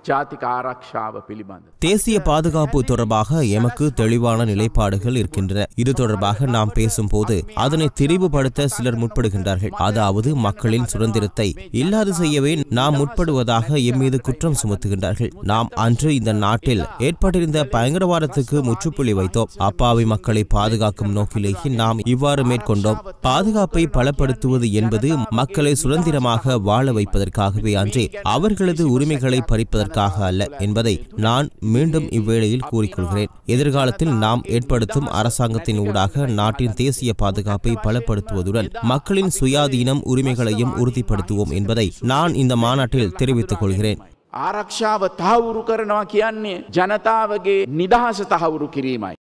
ජාතික ආරක්ෂාව පිළිබඳ. தேசிய பாதுகாப்பு தொடர்பாக எமக்கு தெளிவான நிலைப்பாடுகள் இருக்கின்றன இது தொடர்பாக நாம் பேசும்போது அதனை திரிவுபடுத்த சிலர் முற்படுகின்றார்கள் அதாவது மக்களின் சுதந்திரத்தை இல்லாது செய்யவே நாம் முற்படுவதாக எம் மீது குற்றம் சுமத்துகின்றார்கள் நாம் அன்று இந்த நாட்டில் ஏற்பட்டிருந்த பயங்கரவாதத்துக்கு முற்றுப்புள்ளி வைத்தோம் அப்பாவி மக்களை பாதுகாக்கும் நோக்கிலேயே நாம் இவ்வாறு மேற்கொண்டோம் பாதுகாப்பை பலப்படுத்துவது என்பது மக்களை சுதந்திரமாக வாழ வைப்பதற்காகவே அன்றே அவர்களது உரிமைகளை பறிப்பதற்காக அல்ல என்பதை நான் மீண்டும் இவ்வேளையில் கூறிக்கொள்கிறேன் எதிர்காலத்தில் நாம் ஏற்படுத்தும் அரசாங்கத்தின் ஊடாக நாட்டின் தேசிய பாதுகாப்பை பலப்படுத்துவதுடன் மக்களின் சுயாதீனம் உரிமைகளையும் உறுதிப்படுத்துவோம் என்பதை நான் இந்த மாநாட்டில் தெரிவித்துக் கொள்கிறேன் ආරක්ෂාව තහවුරු කරනවා කියන්නේ ජනතාවගේ නිදහස තහවුරු කිරීමයි.